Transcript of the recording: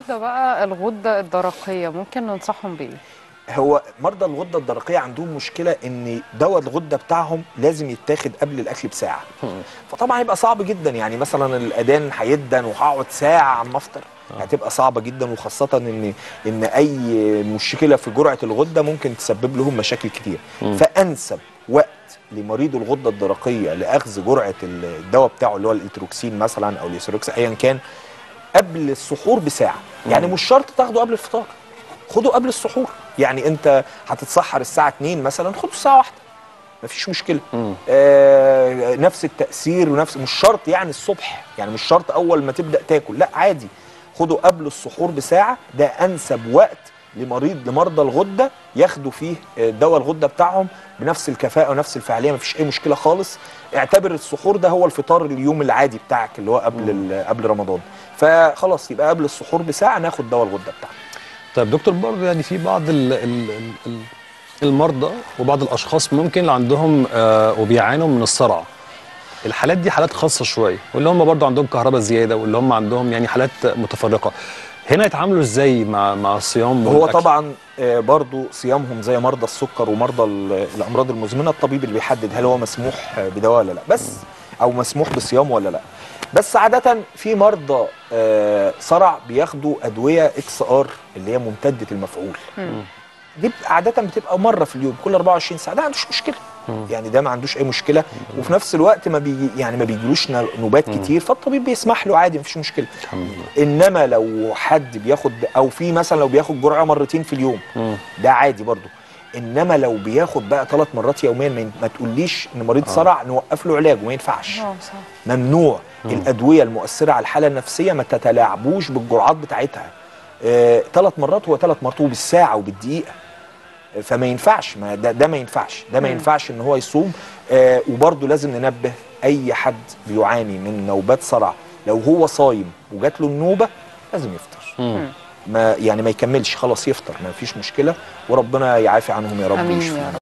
ده بقى الغدة الدرقية ممكن ننصحهم بإيه؟ هو مرضى الغده الدرقيه عندهم مشكله ان دواء الغده بتاعهم لازم يتاخد قبل الاكل بساعه فطبعا هيبقى صعب جدا يعني مثلا الاذان هيدن وهقعد ساعه عم افطر هتبقى صعبه جدا وخاصه ان ان اي مشكله في جرعه الغده ممكن تسبب لهم مشاكل كتير فانسب وقت لمريض الغده الدرقيه لاخذ جرعه الدواء بتاعه اللي هو الاتروكسين مثلا او اليسروكس ايا كان قبل السحور بساعه يعني مش شرط تاخده قبل الفطار خده قبل السحور يعني انت هتتسحر الساعه 2 مثلا خده الساعه 1 مفيش مشكله آه نفس التاثير ونفس مش شرط يعني الصبح يعني مش شرط اول ما تبدا تاكل لا عادي خده قبل السحور بساعه ده انسب وقت لمريض لمرضى الغده ياخدوا فيه آه، دواء الغده بتاعهم بنفس الكفاءه ونفس الفعاليه مفيش اي مشكله خالص اعتبر السحور ده هو الفطار اليوم العادي بتاعك اللي هو قبل ال- قبل رمضان فخلاص يبقى قبل السحور بساعه ناخد دواء الغده بتاعنا طيب دكتور برضه يعني في بعض ال ال ال المرضى وبعض الاشخاص ممكن اللي عندهم آه وبيعانوا من الصرع الحالات دي حالات خاصه شويه واللي هم برضه عندهم كهرباء زياده واللي هم عندهم يعني حالات متفرقه هنا يتعاملوا ازاي مع مع الصيام هو والأكل؟ طبعا آه، برضو صيامهم زي مرضى السكر ومرضى ال- الامراض المزمنه الطبيب اللي بيحدد هل هو مسموح آه، بدواء ولا لا بس او مسموح بصيام ولا لا بس عاده في مرضى آه، صرع بياخدوا ادويه اكس ار اللي هي ممتده المفعول دي بت- عاده بتبقى مره في اليوم كل 24 ساعه ده ما عندوش مشكله يعني ده ما عندوش اي مشكله وفي نفس الوقت ما بيجي يعني ما بيجيلوش ن- نوبات كتير فالطبيب بيسمح له عادي مفيش مشكله الحمد لله انما لو حد بياخد او في مثلا لو بياخد جرعه مرتين في اليوم مم. ده عادي برضو انما لو بياخد بقى ثلاث مرات يوميا ما ين- ما تقوليش ان مريض صرع نوقف له علاج وما ينفعش اه صح ممنوع الادويه المؤثره على الحاله النفسيه ما تتلاعبوش بالجرعات بتاعتها ثلاث مرات هو ثلاث مرات وبالساعه وبالدقيقه آه، فما ينفعش ما ده, ده ما ينفعش ده ما ينفعش ان هو يصوم آه وبرضه لازم ننبه اي حد بيعاني من نوبات صرع لو هو صايم وجات له النوبه لازم يفطر مم. ما يعني ما يكملش خلاص يفطر ما فيش مشكله وربنا يعافي عنهم يا رب آمين يا ويشفيهم رب.